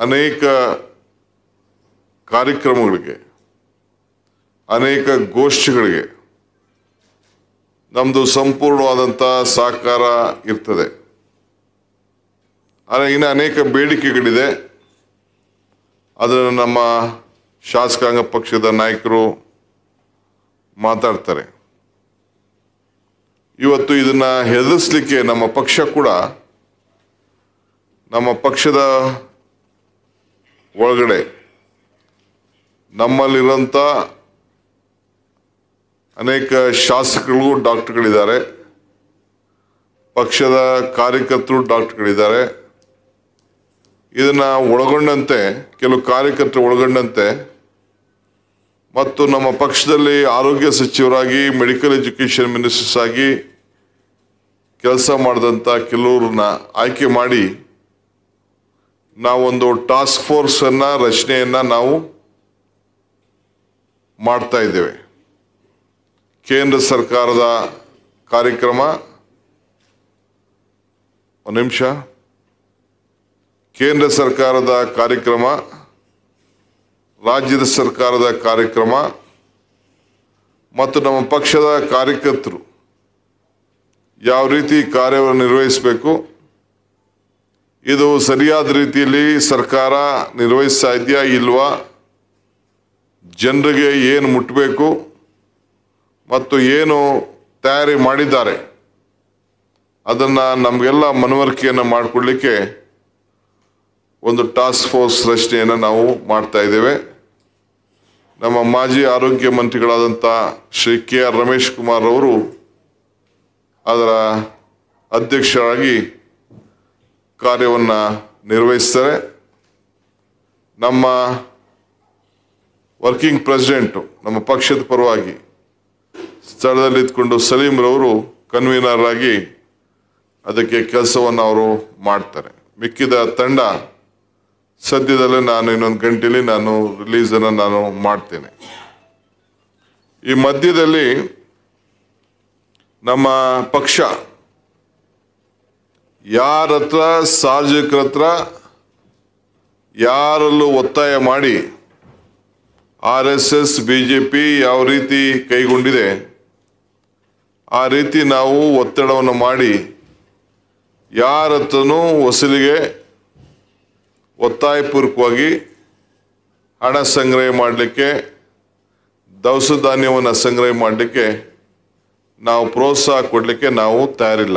ಅನೇಕ ಕಾರ್ಯಕ್ರಮಗಳಿಗೆ ಅನೇಕ ಗೋಷ್ಠಿಗಳಿಗೆ ನಮ್ಮದು ಸಂಪೂರ್ಣವಾದಂಥ ಸಹಕಾರ ಇರ್ತದೆ ಆದರೆ ಇನ್ನು ಅನೇಕ ಬೇಡಿಕೆಗಳಿದೆ ಅದನ್ನು ನಮ್ಮ ಶಾಸಕಾಂಗ ಪಕ್ಷದ ನಾಯಕರು ಮಾತಾಡ್ತಾರೆ ಇವತ್ತು ಇದನ್ನ ಹೆದರಿಸ್ಲಿಕ್ಕೆ ನಮ್ಮ ಪಕ್ಷ ಕೂಡ ನಮ್ಮ ಪಕ್ಷದ ಒಳಗಡೆ ನಮ್ಮಲ್ಲಿರೋಂಥ ಅನೇಕ ಶಾಸಕರು ಡಾಕ್ಟರ್ಗಳಿದ್ದಾರೆ ಪಕ್ಷದ ಕಾರ್ಯಕರ್ತರು ಡಾಕ್ಟರ್ಗಳಿದ್ದಾರೆ ಇದನ್ನ ಒಳಗೊಂಡಂತೆ ಕೆಲವು ಕಾರ್ಯಕರ್ತರು ಒಳಗೊಂಡಂತೆ ಮತ್ತು ನಮ್ಮ ಪಕ್ಷದಲ್ಲಿ ಆರೋಗ್ಯ ಸಚಿವರಾಗಿ ಮೆಡಿಕಲ್ ಎಜುಕೇಷನ್ ಮಿನಿಸ್ಟರ್ಸ್ ಆಗಿ ಕೆಲಸ ಮಾಡಿದಂಥ ಕೆಲವ್ರನ್ನ ಆಯ್ಕೆ ಮಾಡಿ ನಾವೊಂದು ಟಾಸ್ಕ್ ಫೋರ್ಸ್ ಅನ್ನ ರಚನೆಯನ್ನ ನಾವು ಮಾಡ್ತಾ ಇದ್ದೇವೆ ಕೇಂದ್ರ ಸರ್ಕಾರದ ಕಾರ್ಯಕ್ರಮ ಒಂದು ನಿಮಿಷ ಕೇಂದ್ರ ಸರ್ಕಾರದ ಕಾರ್ಯಕ್ರಮ ರಾಜ್ಯದ ಸರ್ಕಾರದ ಕಾರ್ಯಕ್ರಮ ಮತ್ತು ನಮ್ಮ ಪಕ್ಷದ ಕಾರ್ಯಕರ್ತರು ಯಾವ ರೀತಿ ಕಾರ್ಯವನ್ನು ನಿರ್ವಹಿಸಬೇಕು ಇದು ಸರಿಯಾದ ರೀತಿಯಲ್ಲಿ ಸರ್ಕಾರ ನಿರ್ವಹಿಸ್ತಾ ಇದೆಯಾ ಇಲ್ವಾ ಜನರಿಗೆ ಏನು ಮುಟ್ಟಬೇಕು ಮತ್ತು ಏನು ತಯಾರಿ ಮಾಡಿದ್ದಾರೆ ಅದನ್ನು ನಮಗೆಲ್ಲ ಮನವರಿಕೆಯನ್ನು ಮಾಡಿಕೊಡ್ಲಿಕ್ಕೆ ಒಂದು ಟಾಸ್ಕ್ ಫೋರ್ಸ್ ರಚನೆಯನ್ನು ನಾವು ಮಾಡ್ತಾ ಇದ್ದೇವೆ ನಮ್ಮ ಮಾಜಿ ಆರೋಗ್ಯ ಮಂತ್ರಿಗಳಾದಂಥ ಶ್ರೀ ಕೆ ಆರ್ ರಮೇಶ್ ಕುಮಾರ್ ಅವರು ಅದರ ಅಧ್ಯಕ್ಷರಾಗಿ ಕಾರ್ಯವನ್ನು ನಿರ್ವಹಿಸ್ತಾರೆ ನಮ್ಮ ವರ್ಕಿಂಗ್ ಪ್ರೆಸಿಡೆಂಟು ನಮ್ಮ ಪಕ್ಷದ ಪರವಾಗಿ ಸ್ಥಳದಲ್ಲಿ ಇದ್ಕೊಂಡು ಸಲೀಮ್ರವರು ಕನ್ವೀನರ್ ಆಗಿ ಅದಕ್ಕೆ ಕೆಲಸವನ್ನು ಅವರು ಮಾಡ್ತಾರೆ ಮಿಕ್ಕಿದ ತಂಡ ಸದ್ಯದಲ್ಲೇ ನಾನು ಇನ್ನೊಂದು ಗಂಟೆಯಲ್ಲಿ ನಾನು ರಿಲೀಸನ್ನು ನಾನು ಮಾಡ್ತೇನೆ ಈ ಮಧ್ಯದಲ್ಲಿ ನಮ್ಮ ಪಕ್ಷ ಯಾರ ಹತ್ರ ಸಾರ್ವಜನಿಕರ ಹತ್ರ ಯಾರಲ್ಲೂ ಒತ್ತಾಯ ಮಾಡಿ R S S B J P ಯಾವ ರೀತಿ ಕೈಗೊಂಡಿದೆ ಆ ರೀತಿ ನಾವು ಒತ್ತಡವನ್ನು ಮಾಡಿ ಯಾರ ಹತ್ರನೂ ವಸೂಲಿಗೆ ಒತ್ತಾಯಪೂರ್ವಕವಾಗಿ ಹಣ ಸಂಗ್ರಹ ಮಾಡಲಿಕ್ಕೆ ದವಸ ಧಾನ್ಯವನ್ನು ಸಂಗ್ರಹ ಮಾಡಲಿಕ್ಕೆ ನಾವು ಪ್ರೋತ್ಸಾಹ ಕೊಡಲಿಕ್ಕೆ ನಾವು ತಯಾರಿಲ್ಲ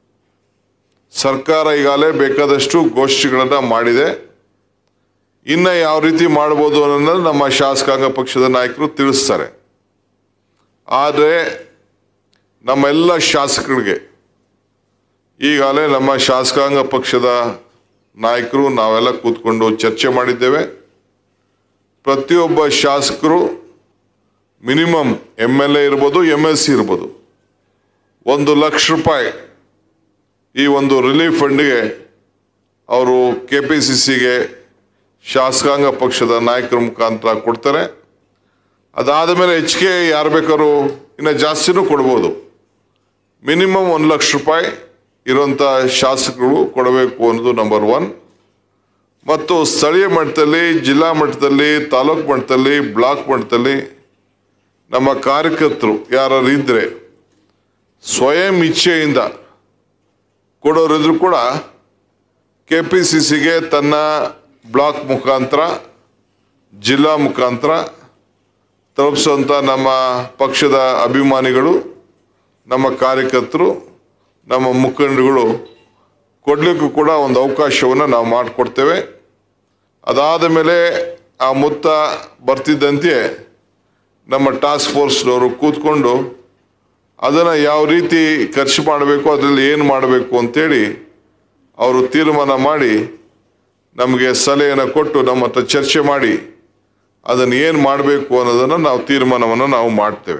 ಸರ್ಕಾರ ಈಗಾಗಲೇ ಬೇಕಾದಷ್ಟು ಗೋಷ್ಠಿಗಳನ್ನು ಮಾಡಿದೆ ಇನ್ನು ಯಾವ ರೀತಿ ಮಾಡ್ಬೋದು ಅನ್ನೋದನ್ನ ನಮ್ಮ ಶಾಸಕಾಂಗ ಪಕ್ಷದ ನಾಯಕರು ತಿಳಿಸ್ತಾರೆ ಆದರೆ ನಮ್ಮೆಲ್ಲ ಶಾಸಕರಿಗೆ ಈಗಾಗಲೇ ನಮ್ಮ ಶಾಸಕಾಂಗ ಪಕ್ಷದ ನಾಯಕರು ನಾವೆಲ್ಲ ಕೂತ್ಕೊಂಡು ಚರ್ಚೆ ಮಾಡಿದ್ದೇವೆ ಪ್ರತಿಯೊಬ್ಬ ಶಾಸಕರು ಮಿನಿಮಮ್ ಎಮ್ ಎಲ್ ಎ ಇರ್ಬೋದು ಎಮ್ ಎಲ್ ಸಿ ಇರ್ಬೋದು ಒಂದು ಲಕ್ಷ ರೂಪಾಯಿ ಈ ಒಂದು ರಿಲೀಫ್ ಫಂಡ್ಗೆ ಅವರು ಕೆ ಪಿ ಸಿ ಸಿಗೆ ಶಾಸಕಾಂಗ ಪಕ್ಷದ ನಾಯಕರ ಮುಖಾಂತರ ಕೊಡ್ತಾರೆ ಅದಾದ ಮೇಲೆ ಹೆಚ್ಚಿಗೆ ಯಾರು ಬೇಕಾದ್ರೂ ಇನ್ನು ಜಾಸ್ತಿನೂ ಕೊಡ್ಬೋದು ಮಿನಿಮಮ್ ಒಂದು ಲಕ್ಷ ರೂಪಾಯಿ ಇರುವಂಥ ಶಾಸಕರು ಕೊಡಬೇಕು ಅನ್ನೋದು ನಂಬರ್ ಒನ್ ಮತ್ತು ಸ್ಥಳೀಯ ಮಟ್ಟದಲ್ಲಿ ಜಿಲ್ಲಾ ಮಟ್ಟದಲ್ಲಿ ತಾಲೂಕು ಮಟ್ಟದಲ್ಲಿ ಬ್ಲಾಕ್ ಮಟ್ಟದಲ್ಲಿ ನಮ್ಮ ಕಾರ್ಯಕರ್ತರು ಯಾರು ಇದ್ದರೆ ಸ್ವಯಂ ಇಚ್ಛೆಯಿಂದ ಕೊಡೋರಿದ್ರು ಕೂಡ ಕೆ ಪಿ ಸಿ ಸಿಗೆ ತನ್ನ ಬ್ಲಾಕ್ ಮುಖಾಂತರ ಜಿಲ್ಲಾ ಮುಖಾಂತರ ತಲುಪಿಸುವಂಥ ನಮ್ಮ ಪಕ್ಷದ ಅಭಿಮಾನಿಗಳು ನಮ್ಮ ಕಾರ್ಯಕರ್ತರು ನಮ್ಮ ಮುಖಂಡರುಗಳು ಕೊಡಲಿಕ್ಕೂ ಕೂಡ ಒಂದು ಅವಕಾಶವನ್ನು ನಾವು ಮಾಡಿಕೊಡ್ತೇವೆ ಅದಾದ ಮೇಲೆ ಆ ಮೊತ್ತ ಬರ್ತಿದ್ದಂತೆ ನಮ್ಮ ಟಾಸ್ಕ್ ಫೋರ್ಸ್ನವರು ಕೂತ್ಕೊಂಡು ಅದನ್ನು ಯಾವ ರೀತಿ ಖರ್ಚು ಮಾಡಬೇಕು ಅದರಲ್ಲಿ ಏನು ಮಾಡಬೇಕು ಅಂತೇಳಿ ಅವರು ತೀರ್ಮಾನ ಮಾಡಿ ನಮಗೆ ಸಲಹೆಯನ್ನು ಕೊಟ್ಟು ನಮ್ಮ ಹತ್ರ ಚರ್ಚೆ ಮಾಡಿ ಅದನ್ನು ಏನು ಮಾಡಬೇಕು ಅನ್ನೋದನ್ನು ನಾವು ತೀರ್ಮಾನವನ್ನು ನಾವು ಮಾಡ್ತೇವೆ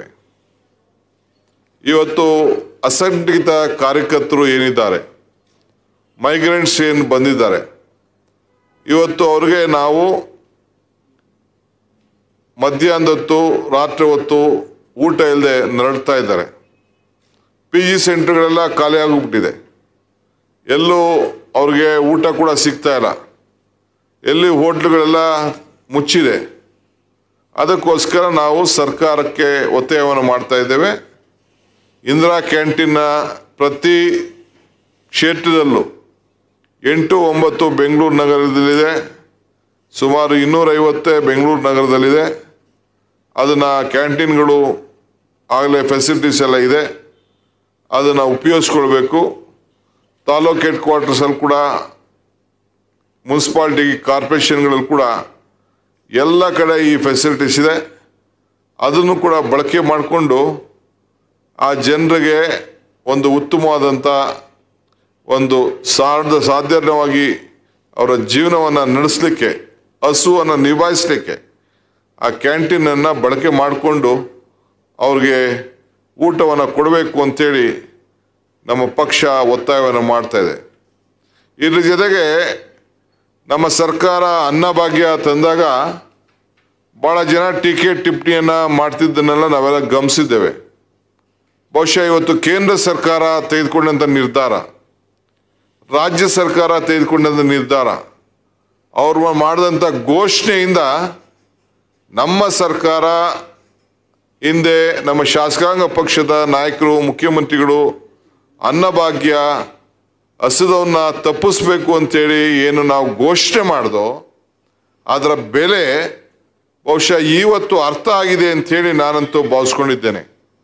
ಇವತ್ತು ಅಸಂಘಟಿತ ಕಾರ್ಯಕರ್ತರು ಏನಿದ್ದಾರೆ ಮೈಗ್ರೆಂಟ್ಸ್ ಏನು ಬಂದಿದ್ದಾರೆ ಇವತ್ತು ಅವ್ರಿಗೆ ನಾವು ಮಧ್ಯಾಹ್ನದ ಹೊತ್ತು ರಾತ್ರಿ ಹೊತ್ತು ಊಟ ಇಲ್ಲದೆ ನರಳ್ತಾ ಇದ್ದಾರೆ ಪಿ ಜಿ ಸೆಂಟರ್ಗಳೆಲ್ಲ ಖಾಲಿ ಆಗೋಗ್ಬಿಟ್ಟಿದೆ ಎಲ್ಲೂ ಅವ್ರಿಗೆ ಊಟ ಕೂಡ ಸಿಗ್ತಾ ಇಲ್ಲ ಎಲ್ಲಿ ಹೋಟ್ಲುಗಳೆಲ್ಲ ಮುಚ್ಚಿದೆ ಅದಕ್ಕೋಸ್ಕರ ನಾವು ಸರ್ಕಾರಕ್ಕೆ ಒತ್ತಾಯವನ್ನು ಮಾಡ್ತಾ ಇದ್ದೇವೆ ಇಂದಿರಾ ಕ್ಯಾಂಟೀನ್ನ ಪ್ರತಿ ಕ್ಷೇತ್ರದಲ್ಲೂ ಎಂಟು ಒಂಬತ್ತು ಬೆಂಗಳೂರು ನಗರದಲ್ಲಿದೆ ಸುಮಾರು ಇನ್ನೂರೈವತ್ತೇ ಬೆಂಗಳೂರು ನಗರದಲ್ಲಿದೆ ಅದನ್ನು ಕ್ಯಾಂಟೀನ್ಗಳು ಆಗಲೇ ಫೆಸಿಲಿಟೀಸ್ ಎಲ್ಲ ಇದೆ ಅದನ್ನು ಉಪಯೋಗಿಸ್ಕೊಳ್ಬೇಕು ತಾಲೂಕ್ ಹೆಡ್ ಕ್ವಾರ್ಟರ್ಸಲ್ಲಿ ಕೂಡ ಮುನ್ಸಿಪಾಲ್ಟಿ ಕಾರ್ಪೊರೇಷನ್ಗಳಲ್ಲಿ ಕೂಡ ಎಲ್ಲ ಕಡೆ ಈ ಫೆಸಿಲಿಟೀಸ್ ಇದೆ ಅದನ್ನು ಕೂಡ ಬಳಕೆ ಮಾಡಿಕೊಂಡು ಆ ಜನರಿಗೆ ಒಂದು ಉತ್ತಮವಾದಂಥ ಒಂದು ಸಾರ್ಧ ಸಾಧಾರಣವಾಗಿ ಅವರ ಜೀವನವನ್ನು ನಡೆಸಲಿಕ್ಕೆ ಹಸುವನ್ನು ನಿಭಾಯಿಸಲಿಕ್ಕೆ ಆ ಕ್ಯಾಂಟೀನನ್ನು ಬಳಕೆ ಮಾಡಿಕೊಂಡು ಅವ್ರಿಗೆ ಊಟವನ್ನು ಕೊಡಬೇಕು ಅಂತೇಳಿ ನಮ್ಮ ಪಕ್ಷ ಒತ್ತಾಯವನ್ನು ಮಾಡ್ತಾ ಇದೆ ಇದ್ರ ಜೊತೆಗೆ ನಮ್ಮ ಸರ್ಕಾರ ಅನ್ನಭಾಗ್ಯ ತಂದಾಗ ಭಾಳ ಜನ ಟೀಕೆ ಟಿಪ್ಪಣಿಯನ್ನು ಮಾಡ್ತಿದ್ದನ್ನೆಲ್ಲ ನಾವೆಲ್ಲ ಗಮನಿಸಿದ್ದೇವೆ ಬಹುಶಃ ಇವತ್ತು ಕೇಂದ್ರ ಸರ್ಕಾರ ತೆಗೆದುಕೊಂಡಂಥ ನಿರ್ಧಾರ ರಾಜ್ಯ ಸರ್ಕಾರ ತೆಗೆದುಕೊಂಡಂಥ ನಿರ್ಧಾರ ಅವ್ರು ಮಾಡಿದಂಥ ಘೋಷಣೆಯಿಂದ ನಮ್ಮ ಸರ್ಕಾರ ಹಿಂದೆ ನಮ್ಮ ಶಾಸಕಾಂಗ ಪಕ್ಷದ ನಾಯಕರು ಮುಖ್ಯಮಂತ್ರಿಗಳು ಅನ್ನಭಾಗ್ಯ ಹಸಿದವನ್ನ ತಪ್ಪಿಸ್ಬೇಕು ಅಂತೇಳಿ ಏನು ನಾವು ಘೋಷಣೆ ಮಾಡ್ದೋ ಅದರ ಬೆಲೆ ಬಹುಶಃ ಇವತ್ತು ಅರ್ಥ ಆಗಿದೆ ಅಂತೇಳಿ ನಾನಂತೂ ಭಾವಿಸ್ಕೊಂಡಿದ್ದೇನೆ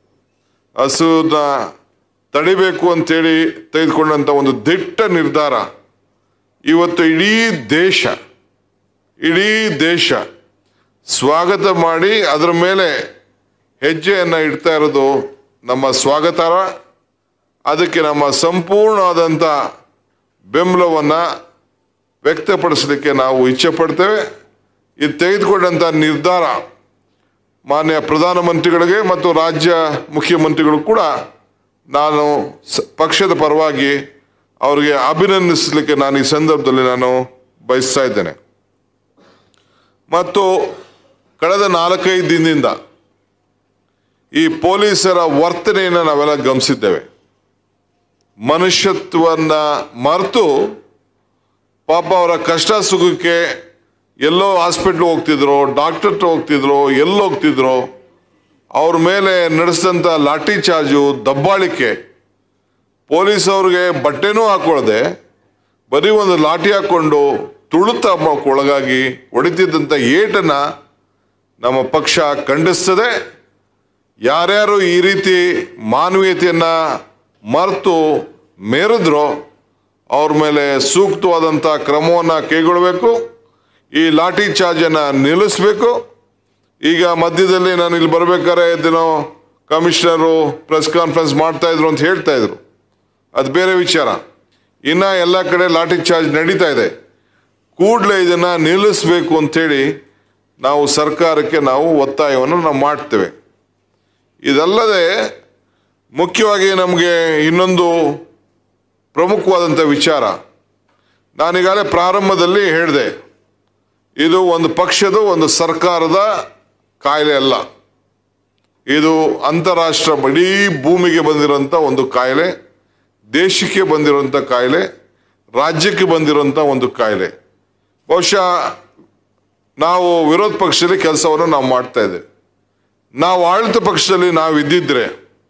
ಹಸುನ ತಡಿಬೇಕು ಅಂತೇಳಿ ತೆಗೆದುಕೊಂಡಂಥ ಒಂದು ದಿಟ್ಟ ನಿರ್ಧಾರ ಇವತ್ತು ಇಡೀ ದೇಶ ಇಡೀ ದೇಶ ಸ್ವಾಗತ ಮಾಡಿ ಅದರ ಮೇಲೆ ಹೆಜ್ಜೆಯನ್ನು ಇಡ್ತಾ ಇರೋದು ನಮ್ಮ ಸ್ವಾಗತಾರ ಅದಕ್ಕೆ ನಮ್ಮ ಸಂಪೂರ್ಣವಾದಂಥ ಬೆಂಬಲವನ್ನು ವ್ಯಕ್ತಪಡಿಸಲಿಕ್ಕೆ ನಾವು ಇಚ್ಛೆ ಪಡ್ತೇವೆ ಇದು ತೆಗೆದುಕೊಂಡಂಥ ನಿರ್ಧಾರ ಮಾನ್ಯ ಪ್ರಧಾನಮಂತ್ರಿಗಳಿಗೆ ಮತ್ತು ರಾಜ್ಯ ಮುಖ್ಯಮಂತ್ರಿಗಳು ಕೂಡ ನಾನು ಸ- ಪಕ್ಷದ ಪರವಾಗಿ ಅವರಿಗೆ ಅಭಿನಂದಿಸಲಿಕ್ಕೆ ನಾನು ಈ ಸಂದರ್ಭದಲ್ಲಿ ನಾನು ಬಯಸ್ತಾ ಇದ್ದೇನೆ ಮತ್ತು ಕಳೆದ ನಾಲ್ಕೈದು ದಿನದಿಂದ ಈ ಪೊಲೀಸರ ವರ್ತನೆಯನ್ನು ನಾವೆಲ್ಲ ಗಮನಿಸಿದ್ದೇವೆ ಮನುಷ್ಯತ್ವನ್ನ ಮರೆತು ಪಾಪ ಅವರ ಕಷ್ಟ ಸುಖಕ್ಕೆ ಎಲ್ಲೋ ಹಾಸ್ಪಿಟ್ಲ್ ಹೋಗ್ತಿದ್ರು ಡಾಕ್ಟರ್ ಹತ್ರ ಹೋಗ್ತಿದ್ರು ಎಲ್ಲಿ ಹೋಗ್ತಿದ್ರು ಅವ್ರ ಮೇಲೆ ನಡೆಸಿದಂಥ ಲಾಠಿ ಚಾರ್ಜು ದಬ್ಬಾಳಿಕೆ ಪೊಲೀಸ್ ಅವ್ರಿಗೆ ಬಟ್ಟೆನೂ ಹಾಕೊಳ್ಳದೆ ಬರೀ ಒಂದು ಲಾಠಿ ಹಾಕ್ಕೊಂಡು ತುಳುತ ಒಳಗಾಗಿ ಹೊಡಿತಿದ್ದಂಥ ಏಟನ್ನು ನಮ್ಮ ಪಕ್ಷ ಖಂಡಿಸ್ತದೆ ಯಾರ್ಯಾರು ಈ ರೀತಿ ಮಾನವೀಯತೆಯನ್ನ ಮರೆತು ಮೇರಿದ್ರೋ ಅವ್ರ ಮೇಲೆ ಸೂಕ್ತವಾದಂಥ ಕ್ರಮವನ್ನು ಕೈಗೊಳ್ಳಬೇಕು ಈ ಲಾಠಿ ಚಾರ್ಜನ್ನು ನಿಲ್ಲಿಸಬೇಕು ಈಗ ಮಧ್ಯದಲ್ಲಿ ನಾನು ಇಲ್ಲಿ ಬರ್ಬೇಕಾದ್ರೆ ಇದೇನೋ ಕಮಿಷನರು ಪ್ರೆಸ್ ಕಾನ್ಫರೆನ್ಸ್ ಮಾಡ್ತಾ ಇದ್ರು ಅಂತ ಹೇಳ್ತಾ ಇದ್ರು ಅದು ಬೇರೆ ವಿಚಾರ ಇನ್ನ ಎಲ್ಲ ಕಡೆ ಲಾಠಿ ಚಾರ್ಜ್ ನಡೀತಾ ಇದೆ ಕೂಡಲೇ ಇದನ್ನ ನಿಲ್ಲಿಸಬೇಕು ಅಂತೇಳಿ ನಾವು ಸರ್ಕಾರಕ್ಕೆ ನಾವು ಒತ್ತಾಯವನ್ನು ನಾವು ಮಾಡ್ತೇವೆ ಇದಲ್ಲದೆ ಮುಖ್ಯವಾಗಿ ನಮಗೆ ಇನ್ನೊಂದು ಪ್ರಮುಖವಾದಂಥ ವಿಚಾರ ನಾನೀಗಾಗಲೇ ಪ್ರಾರಂಭದಲ್ಲಿ ಹೇಳಿದೆ ಇದು ಒಂದು ಪಕ್ಷದ ಒಂದು ಸರ್ಕಾರದ ಕಾಯಿಲೆ ಅಲ್ಲ ಇದು ಅಂತಾರಾಷ್ಟ್ರ ಇಡೀ ಭೂಮಿಗೆ ಬಂದಿರೋಂಥ ಒಂದು ಕಾಯಿಲೆ ದೇಶಕ್ಕೆ ಬಂದಿರೋಂಥ ಕಾಯಿಲೆ ರಾಜ್ಯಕ್ಕೆ ಬಂದಿರೋಂಥ ಒಂದು ಕಾಯಿಲೆ ಬಹುಶಃ ನಾವು ವಿರೋಧ ಪಕ್ಷದಲ್ಲಿ ಕೆಲಸವನ್ನು ನಾವು ಮಾಡ್ತಾ ಇದ್ದೇವೆ ನಾವು ಆಡಳಿತ ಪಕ್ಷದಲ್ಲಿ ನಾವು ಇದ್ದಿದ್ರೆ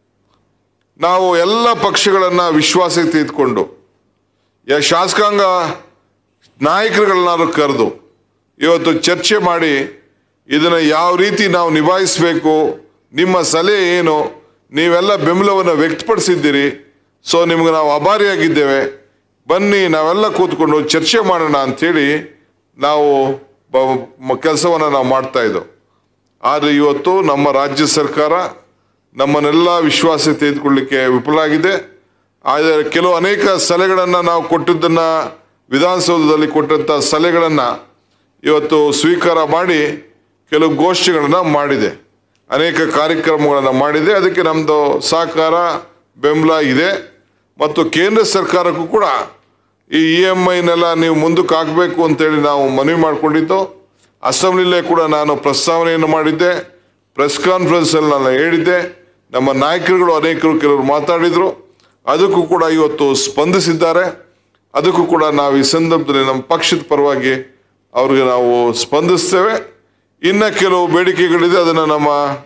ನಾವು ಎಲ್ಲ ಪಕ್ಷಗಳನ್ನು ವಿಶ್ವಾಸಕ್ಕೆ ತೆಗೆದುಕೊಂಡು ಯಾ ಶಾಸಕಾಂಗ ನಾಯಕರುಗಳನ್ನಾದ್ರು ಕರೆದು ಇವತ್ತು ಚರ್ಚೆ ಮಾಡಿ ಇದನ್ನು ಯಾವ ರೀತಿ ನಾವು ನಿಭಾಯಿಸಬೇಕು ನಿಮ್ಮ ಸಲಹೆ ಏನು ನೀವೆಲ್ಲ ಬೆಂಬಲವನ್ನು ವ್ಯಕ್ತಪಡಿಸಿದ್ದೀರಿ ಸೊ ನಿಮ್ಗೆ ನಾವು ಅಭಾರಿಯಾಗಿದ್ದೇವೆ ಬನ್ನಿ ನಾವೆಲ್ಲ ಕೂತ್ಕೊಂಡು ಚರ್ಚೆ ಮಾಡೋಣ ಅಂಥೇಳಿ ನಾವು ಕೆಲಸವನ್ನು ನಾವು ಮಾಡ್ತಾ ಇದ್ದೋ ಆದರೆ ಇವತ್ತು ನಮ್ಮ ರಾಜ್ಯ ಸರ್ಕಾರ ನಮ್ಮನ್ನೆಲ್ಲ ವಿಶ್ವಾಸ ತೆಗೆದುಕೊಳ್ಳಿಕ್ಕೆ ವಿಫಲ ಆಗಿದೆ ಆದರೆ ಕೆಲವು ಅನೇಕ ಸಲಹೆಗಳನ್ನು ನಾವು ಕೊಟ್ಟಿದ್ದನ್ನು ವಿಧಾನಸೌಧದಲ್ಲಿ ಕೊಟ್ಟಂಥ ಸಲಹೆಗಳನ್ನು ಇವತ್ತು ಸ್ವೀಕಾರ ಮಾಡಿ ಕೆಲವು ಗೋಷ್ಠಿಗಳನ್ನು ಮಾಡಿದೆ ಅನೇಕ ಕಾರ್ಯಕ್ರಮಗಳನ್ನು ಮಾಡಿದೆ ಅದಕ್ಕೆ ನಮ್ಮದು ಸಹಕಾರ ಬೆಂಬಲ ಇದೆ ಮತ್ತು ಕೇಂದ್ರ ಸರ್ಕಾರಕ್ಕೂ ಕೂಡ ಈ ಇ ಎಮ್ ಐನೆಲ್ಲ ನೀವು ಮುಂದಕ್ಕೆ ಹಾಕಬೇಕು ಅಂತೇಳಿ ನಾವು ಮನವಿ ಮಾಡಿಕೊಂಡಿದ್ದು ಅಸೆಂಬ್ಲಿಲೇ ಕೂಡ ನಾನು ಪ್ರಸ್ತಾವನೆಯನ್ನು ಮಾಡಿದ್ದೆ ಪ್ರೆಸ್ ಕಾನ್ಫರೆನ್ಸಲ್ಲಿ ನಾನು ಹೇಳಿದ್ದೆ ನಮ್ಮ ನಾಯಕರುಗಳು ಅನೇಕರು ಕೆಲವರು ಮಾತಾಡಿದರು ಅದಕ್ಕೂ ಕೂಡ ಇವತ್ತು ಸ್ಪಂದಿಸಿದ್ದಾರೆ ಅದಕ್ಕೂ ಕೂಡ ನಾವು ಈ ಸಂದರ್ಭದಲ್ಲಿ ನಮ್ಮ ಪಕ್ಷದ ಪರವಾಗಿ ಅವ್ರಿಗೆ ನಾವು ಸ್ಪಂದಿಸ್ತೇವೆ ಇನ್ನು ಕೆಲವು ಬೇಡಿಕೆಗಳಿದೆ ಅದನ್ನು ನಮ್ಮ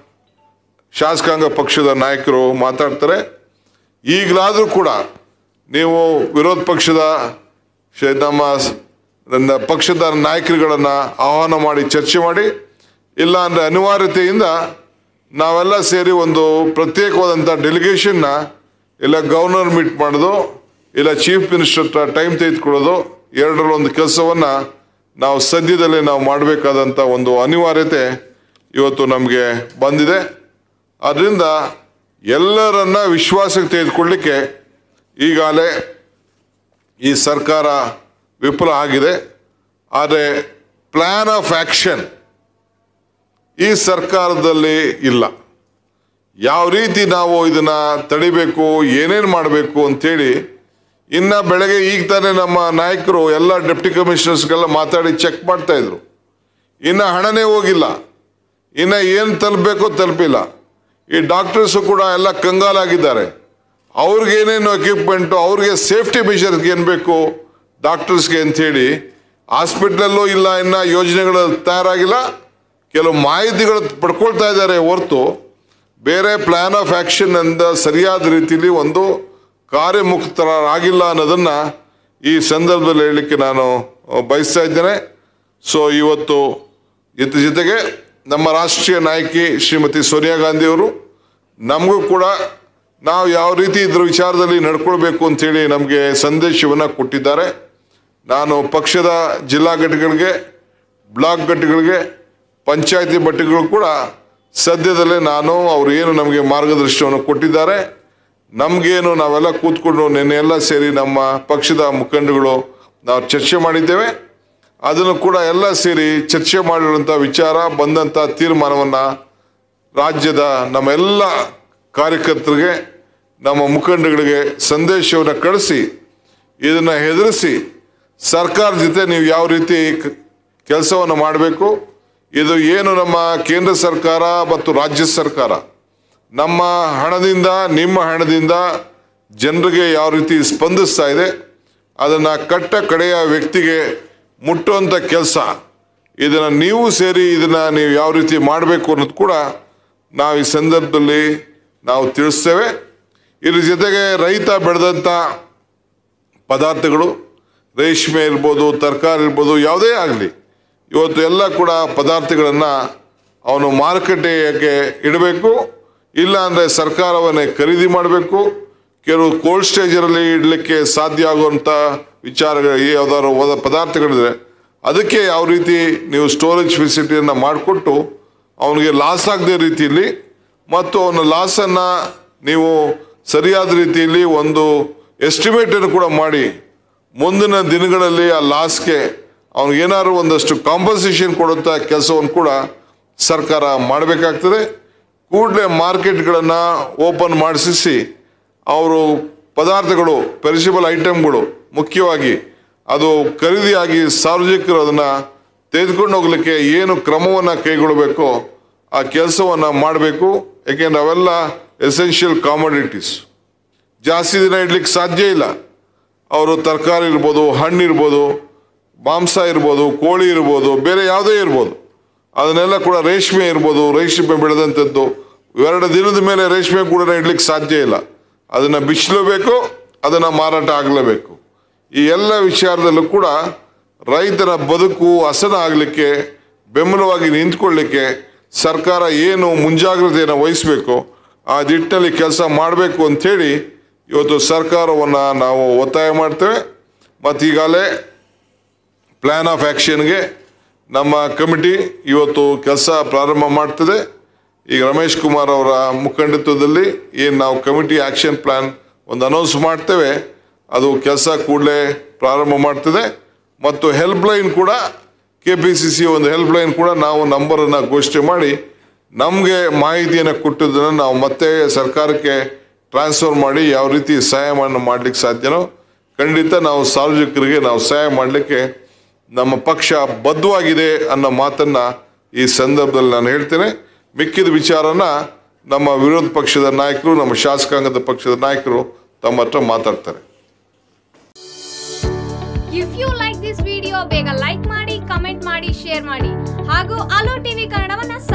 ಶಾಸಕಾಂಗ ಪಕ್ಷದ ನಾಯಕರು ಮಾತಾಡ್ತಾರೆ ಈಗಲಾದರೂ ಕೂಡ ನೀವು ವಿರೋಧ ಪಕ್ಷದ ಶ- ನಮ್ಮ ಸ್- ನನ್ನ ಪಕ್ಷದ ನಾಯಕರುಗಳನ್ನು ಆಹ್ವಾನ ಮಾಡಿ ಚರ್ಚೆ ಮಾಡಿ ಇಲ್ಲ ಅಂದರೆ ಅನಿವಾರ್ಯತೆಯಿಂದ ನಾವೆಲ್ಲ ಸೇರಿ ಒಂದು ಪ್ರತ್ಯೇಕವಾದಂಥ ಡೆಲಿಗೇಷನ್ನ ಇಲ್ಲ ಗವರ್ನರ್ ಮೀಟ್ ಮಾಡೋದು ಇಲ್ಲ ಚೀಫ್ ಮಿನಿಸ್ಟರ್ ಹತ್ರ ಟೈಮ್ ತೆಗೆದುಕೊಳ್ಳೋದು ಎರಡರಲ್ಲಿ ಒಂದು ಕೆಲಸವನ್ನು ನಾವು ಸದ್ಯದಲ್ಲೇ ನಾವು ಮಾಡಬೇಕಾದಂಥ ಒಂದು ಅನಿವಾರ್ಯತೆ ಇವತ್ತು ನಮಗೆ ಬಂದಿದೆ ಅದರಿಂದ ಎಲ್ಲರನ್ನ ವಿಶ್ವಾಸಕ್ಕೆ ತೆಗೆದುಕೊಳ್ಳಿಕ್ಕೆ ಈಗಾಗಲೇ ಈ ಸರ್ಕಾರ ವಿಫಲ ಆಗಿದೆ ಆದರೆ ಪ್ಲಾನ್ ಆಫ್ ಆಕ್ಷನ್ ಈ ಸರ್ಕಾರದಲ್ಲಿ ಇಲ್ಲ ಯಾವ ರೀತಿ ನಾವು ಇದನ್ನ ತಡಿಬೇಕು ಏನೇನು ಮಾಡಬೇಕು ಅಂತೇಳಿ ಇನ್ನ ಬೆಳಗ್ಗೆ ಈಗ ತಾನೇ ನಮ್ಮ ನಾಯಕರು ಎಲ್ಲ ಡೆಪ್ಟಿ ಕಮಿಷನರ್ಸ್ಗೆಲ್ಲ ಮಾತಾಡಿ ಚೆಕ್ ಮಾಡ್ತಾ ಇದ್ರು ಇನ್ನ ಹಣನೇ ಹೋಗಿಲ್ಲ ಇನ್ನ ಏನು ತಲುಪಬೇಕೋ ತಲುಪಿಲ್ಲ ಈ ಡಾಕ್ಟರ್ಸು ಕೂಡ ಎಲ್ಲ ಕಂಗಾಲಾಗಿದ್ದಾರೆ ಅವ್ರಿಗೇನೇನು ಎಕ್ವಿಪ್ಮೆಂಟು ಅವ್ರಿಗೆ ಸೇಫ್ಟಿ ಮೆಷರ್ಸ್ಗೆ ಏನು ಬೇಕು ಡಾಕ್ಟರ್ಸ್ಗೆ ಅಂಥೇಳಿ ಹಾಸ್ಪಿಟ್ಲಲ್ಲೂ ಇಲ್ಲ ಇನ್ನು ಯೋಜನೆಗಳು ತಯಾರಾಗಿಲ್ಲ ಕೆಲವು ಮಾಹಿತಿಗಳು ಪಡ್ಕೊಳ್ತಾ ಇದ್ದಾರೆ ಹೊರತು ಬೇರೆ ಪ್ಲಾನ್ ಆಫ್ ಆಕ್ಷನ್ ಅಂದ ಸರಿಯಾದ ರೀತಿಯಲ್ಲಿ ಒಂದು ಕಾರ್ಯಮುಕ್ತರಾಗಿಲ್ಲ ಅನ್ನೋದನ್ನ ಈ ಸಂದರ್ಭದಲ್ಲಿ ಹೇಳಲಿಕ್ಕೆ ನಾನು ಅಹ್, ಬಯಸ್ತಾ ಇದ್ದೇನೆ ಸೊ ಇವತ್ತು ಇದ್ರ ಜೊತೆಗೆ ನಮ್ಮ ರಾಷ್ಟ್ರೀಯ ನಾಯಕಿ ಶ್ರೀಮತಿ ಸೋನಿಯಾ ಗಾಂಧಿಯವರು ನಮಗೂ ಕೂಡ ನಾವು ಯಾವ ರೀತಿ ಇದ್ರ ವಿಚಾರದಲ್ಲಿ ನಡ್ಕೊಳ್ಬೇಕು ಅಂತೇಳಿ ನಮಗೆ ಸಂದೇಶವನ್ನು ಕೊಟ್ಟಿದ್ದಾರೆ ನಾನು ಪಕ್ಷದ ಜಿಲ್ಲಾ ಘಟಕಗಳಿಗೆ ಬ್ಲಾಕ್ ಘಟಕಗಳಿಗೆ ಪಂಚಾಯತಿ ಭಟ್ಟಗಳು ಕೂಡ ಸದ್ಯದಲ್ಲೇ ನಾನು ಅವರು ಏನು ನಮಗೆ ಮಾರ್ಗದರ್ಶನವನ್ನು ಕೊಟ್ಟಿದ್ದಾರೆ ನಮಗೇನು ನಾವೆಲ್ಲ ಕೂತ್ಕೊಂಡು ನಿನ್ನೆ ಎಲ್ಲ ಸೇರಿ ನಮ್ಮ ಪಕ್ಷದ ಮುಖಂಡಗಳು ನಾವು ಚರ್ಚೆ ಮಾಡಿದ್ದೇವೆ ಅದನ್ನು ಕೂಡ ಎಲ್ಲ ಸೇರಿ ಚರ್ಚೆ ಮಾಡಿರುವಂಥ ವಿಚಾರ ಬಂದಂಥ ತೀರ್ಮಾನವನ್ನು ರಾಜ್ಯದ ನಮ್ಮ ಎಲ್ಲ ಕಾರ್ಯಕರ್ತರಿಗೆ ನಮ್ಮ ಮುಖಂಡಗಳಿಗೆ ಸಂದೇಶವನ್ನು ಕಳಿಸಿ ಇದನ್ನು ಹೆದರಿಸಿ ಸರ್ಕಾರ ಜೊತೆ ನೀವು ಯಾವ ರೀತಿ ಕೆಲಸವನ್ನು ಮಾಡಬೇಕು ಇದು ಏನು ನಮ್ಮ ಕೇಂದ್ರ ಸರ್ಕಾರ ಮತ್ತು ರಾಜ್ಯ ಸರ್ಕಾರ ನಮ್ಮ ಹಣದಿಂದ ನಿಮ್ಮ ಹಣದಿಂದ ಜನರಿಗೆ ಯಾವ ರೀತಿ ಸ್ಪಂದಿಸ್ತಾ ಇದೆ ಅದನ್ನು ಕಟ್ಟ ಕಡೆಯ ವ್ಯಕ್ತಿಗೆ ಮುಟ್ಟುವಂಥ ಕೆಲಸ ಇದನ್ನು ನೀವು ಸೇರಿ ಇದನ್ನು ನೀವು ಯಾವ ರೀತಿ ಮಾಡಬೇಕು ಅನ್ನೋದು ಕೂಡ ನಾವು ಈ ಸಂದರ್ಭದಲ್ಲಿ ನಾವು ತಿಳಿಸ್ತೇವೆ ಇದ್ರ ಜೊತೆಗೆ ರೈತ ಬೆಳೆದಂಥ ಪದಾರ್ಥಗಳು ರೇಷ್ಮೆ ಇರ್ಬೋದು ತರಕಾರಿ ಇರ್ಬೋದು ಯಾವುದೇ ಆಗಲಿ ಇವತ್ತು ಎಲ್ಲ ಕೂಡ ಪದಾರ್ಥಗಳನ್ನು ಅವನು ಮಾರುಕಟ್ಟೆಗೆ ಇಡಬೇಕು ಇಲ್ಲ ಅಂದರೆ ಸರ್ಕಾರವನ್ನೇ ಖರೀದಿ ಮಾಡಬೇಕು ಕೆಲವು ಕೋಲ್ಡ್ ಸ್ಟೇಜರಲ್ಲಿ ಇಡಲಿಕ್ಕೆ ಸಾಧ್ಯ ಆಗುವಂಥ ವಿಚಾರಗಳು ಯಾವ್ದಾದ್ರು ಹೋದ ಪದಾರ್ಥಗಳಿದ್ರೆ ಅದಕ್ಕೆ ಯಾವ ರೀತಿ ನೀವು ಸ್ಟೋರೇಜ್ ಫೆಸಿಲಿಟಿಯನ್ನು ಮಾಡಿಕೊಟ್ಟು ಅವನಿಗೆ ಲಾಸ್ ಆಗದೆ ರೀತಿಯಲ್ಲಿ ಮತ್ತು ಅವನ ಲಾಸನ್ನು ನೀವು ಸರಿಯಾದ ರೀತಿಯಲ್ಲಿ ಒಂದು ಎಸ್ಟಿಮೇಟನ್ನು ಕೂಡ ಮಾಡಿ ಮುಂದಿನ ದಿನಗಳಲ್ಲಿ ಆ ಲಾಸ್ಗೆ ಅವ್ನಿಗೇನಾದ್ರು ಒಂದಷ್ಟು ಕಾಂಪನ್ಸೇಷನ್ ಕೊಡುವಂಥ ಕೆಲಸವನ್ನು ಕೂಡ ಸರ್ಕಾರ ಮಾಡಬೇಕಾಗ್ತದೆ ಕೂಡಲೇ ಮಾರ್ಕೆಟ್ಗಳನ್ನು ಓಪನ್ ಮಾಡಿಸಿ ಅವರು ಪದಾರ್ಥಗಳು ಪೆರಿಸಿಬಲ್ ಐಟಮ್ಗಳು ಮುಖ್ಯವಾಗಿ ಅದು ಖರೀದಿಯಾಗಿ ಸಾರ್ವಜನಿಕರು ಅದನ್ನು ತೆಗೆದುಕೊಂಡು ಹೋಗ್ಲಿಕ್ಕೆ ಏನು ಕ್ರಮವನ್ನು ಕೈಗೊಳ್ಳಬೇಕೋ ಆ ಕೆಲಸವನ್ನು ಮಾಡಬೇಕು ಯಾಕೆಂದ್ರೆ ಅವೆಲ್ಲ ಎಸೆನ್ಷಿಯಲ್ ಕಾಮೋಡಿಟೀಸ್ ಜಾಸ್ತಿ ದಿನ ಇಡ್ಲಿಕ್ಕೆ ಸಾಧ್ಯ ಇಲ್ಲ ಅವರು ತರಕಾರಿ ಇರ್ಬೋದು ಹಣ್ಣು ಇರ್ಬೋದು ಮಾಂಸ ಇರ್ಬೋದು ಕೋಳಿ ಇರ್ಬೋದು ಬೇರೆ ಯಾವುದೇ ಇರ್ಬೋದು ಅದನ್ನೆಲ್ಲ ಕೂಡ ರೇಷ್ಮೆ ಇರ್ಬೋದು ರೇಷ್ಮೆ ಬೆಳೆದಂಥದ್ದು ಎರಡು ದಿನದ ಮೇಲೆ ರೇಷ್ಮೆ ಕೂಡ ಇಡ್ಲಿಕ್ಕೆ ಸಾಧ್ಯ ಇಲ್ಲ ಅದನ್ನು ಬಿಚ್ಚಲೇಬೇಕು ಅದನ್ನು ಮಾರಾಟ ಆಗಲೇಬೇಕು ಈ ಎಲ್ಲ ವಿಚಾರದಲ್ಲೂ ಕೂಡ ರೈತರ ಬದುಕು ಹಸನ ಆಗಲಿಕ್ಕೆ ಬೆಂಬಲವಾಗಿ ನಿಂತ್ಕೊಳ್ಳಿಕ್ಕೆ ಸರ್ಕಾರ ಏನು ಮುಂಜಾಗ್ರತೆಯನ್ನು ವಹಿಸಬೇಕು ಆ ನಿಟ್ಟಿನಲ್ಲಿ ಕೆಲಸ ಮಾಡಬೇಕು ಅಂಥೇಳಿ ಇವತ್ತು ಸರ್ಕಾರವನ್ನು ನಾವು ಒತ್ತಾಯ ಮಾಡ್ತೇವೆ ಮತ್ತು ಈಗಾಗಲೇ ಪ್ಲ್ಯಾನ್ ಆಫ್ ಆ್ಯಕ್ಷನ್ಗೆ ನಮ್ಮ ಕಮಿಟಿ ಇವತ್ತು ಕೆಲಸ ಪ್ರಾರಂಭ ಮಾಡ್ತದೆ ಈಗ ರಮೇಶ್ ಕುಮಾರ್ ಅವರ ಮುಖಂಡಿತ್ವದಲ್ಲಿ ಏನು ನಾವು ಕಮಿಟಿ ಆ್ಯಕ್ಷನ್ ಪ್ಲ್ಯಾನ್ ಒಂದು ಅನೌನ್ಸ್ ಮಾಡ್ತೇವೆ ಅದು ಕೆಲಸ ಕೂಡಲೇ ಪ್ರಾರಂಭ ಮಾಡ್ತದೆ ಮತ್ತು ಹೆಲ್ಪ್ ಲೈನ್ ಕೂಡ ಕೆ ಪಿ ಸಿ ಸಿ ಒಂದು ಹೆಲ್ಪ್ ಲೈನ್ ಕೂಡ ನಾವು ನಂಬರನ್ನು ಘೋಷಣೆ ಮಾಡಿ ನಮಗೆ ಮಾಹಿತಿಯನ್ನು ಕೊಟ್ಟಿದ್ದನ್ನು ನಾವು ಮತ್ತೆ ಸರ್ಕಾರಕ್ಕೆ ಟ್ರಾನ್ಸ್ಫರ್ ಮಾಡಿ ಯಾವ ರೀತಿ ಸಹಾಯವನ್ನು ಮಾಡಲಿಕ್ಕೆ ಸಾಧ್ಯನೋ ಖಂಡಿತ ನಾವು ಸಾರ್ವಜನಿಕರಿಗೆ ನಾವು ಸಹಾಯ ಮಾಡಲಿಕ್ಕೆ ನಮ್ಮ ಪಕ್ಷ ಬದ್ಧವಾಗಿದೆ ಅನ್ನೋ ಮಾತನ್ನ ಈ ಸಂದರ್ಭದಲ್ಲಿ ನಾನು ಹೇಳ್ತೇನೆ ಮಿಕ್ಕಿದ ವಿಚಾರನ ನಮ್ಮ ವಿರೋಧ ಪಕ್ಷದ ನಾಯಕರು ನಮ್ಮ ಶಾಸಕಾಂಗದ ಪಕ್ಷದ ನಾಯಕರು ತಮ್ಮ ಹತ್ರ ಮಾತಾಡ್ತಾರೆ if you like this video ಬೇಗ ಲೈಕ್ ಮಾಡಿ ಕಮೆಂಟ್ ಶೇರ್ ಮಾಡಿ ಹಾಗೂ ಅಲೋ ಟಿವಿ ಕನ್ನಡವನ್ನ